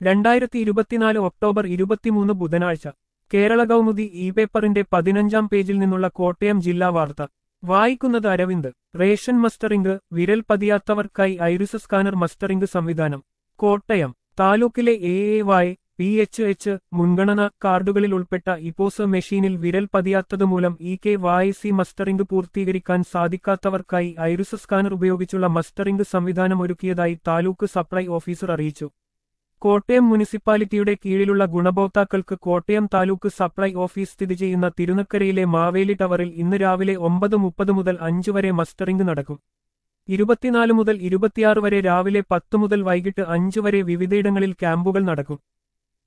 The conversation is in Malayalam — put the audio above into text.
രണ്ടായിരത്തി ഇരുപത്തിനാല് ഒക്ടോബർ ഇരുപത്തിമൂന്ന് ബുധനാഴ്ച കേരള കൗമുദി ഇ പേപ്പറിന്റെ പതിനഞ്ചാം പേജിൽ നിന്നുള്ള കോട്ടയം ജില്ലാ വാർത്ത വായിക്കുന്നത് അരവിന്ദ് റേഷൻ മസ്റ്ററിംഗ് വിരൽ പതിയാത്തവർക്കായി ഐറിസ് സ്കാനർ മസ്റ്ററിംഗ് സംവിധാനം കോട്ടയം താലൂക്കിലെ A A Y P H H മുൻഗണനാ കാർഡുകളിൽ ഉൾപ്പെട്ട ഇപ്പോസ് മെഷീനിൽ വിരൽ പതിയാത്തതുമൂലം E K Y C mustering പൂർത്തീകരിക്കാൻ സാധിക്കാത്തവർക്കായി ഐറിസ് സ്കാനർ ഉപയോഗിച്ചുള്ള മസ്റ്ററിംഗ് സംവിധാനം ഒരുക്കിയതായി താലൂക്ക് സപ്ലൈ ഓഫീസർ അറിയിച്ചു കോട്ടയം മുനിസിപ്പാലിറ്റിയുടെ കീഴിലുള്ള ഗുണഭോക്താക്കൾക്ക് കോട്ടയം താലൂക്ക് സപ്ലൈ ഓഫീസ് സ്ഥിതി ചെയ്യുന്ന തിരുനക്കരയിലെ മാവേലി ടവറിൽ ഇന്ന് രാവിലെ ഒമ്പത് മുപ്പത് മുതൽ അഞ്ചു വരെ മസ്റ്ററിംഗ് നടക്കും ഇരുപത്തിനാല് മുതൽ ഇരുപത്തിയാറ് വരെ രാവിലെ പത്ത് മുതൽ വൈകിട്ട് അഞ്ചു വരെ വിവിധയിടങ്ങളിൽ ക്യാമ്പുകൾ നടക്കും